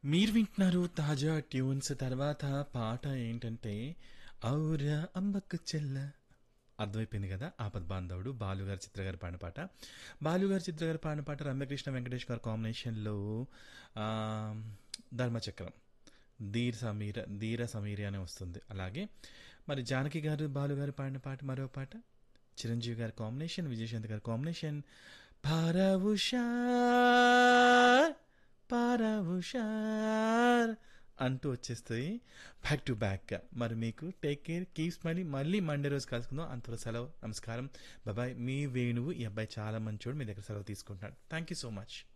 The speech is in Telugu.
మీరు వింటున్నారు తాజా ట్యూన్స్ తర్వాత పాట ఏంటంటే ఔరా అంబకు చెల్ల అర్థమైపోయింది కదా ఆపద్ బాంధవుడు బాలుగారి చిత్రగారి పాడిన పాట బాలుగారి చిత్రగారి పాడిన పాట రమ్యకృష్ణ వెంకటేష్ గారి కాంబినేషన్లో ఆ, ధర్మచక్రం ధీర్ సమీర ధీర సమీరి అనే వస్తుంది అలాగే మరి జానకి గారు బాలుగారు పాడిన పాట మరో పాట చిరంజీవి గారి కాంబినేషన్ విజయశాంతి గారి కాంబినేషన్ పారవుషార్ పారవుషార్ అంటూ వచ్చేస్తాయి బ్యాక్ టు బ్యాక్ మరి మీకు టేక్ కేర్ కీప్స్ మళ్ళీ మళ్ళీ మండే రోజు కలుసుకుందాం అంతవరకు సెలవు నమస్కారం బాబాయ్ మీ వేణువు ఈ అబ్బాయి చాలా మంచోడు మీ దగ్గర సెలవు తీసుకుంటున్నాడు థ్యాంక్ యూ సో మచ్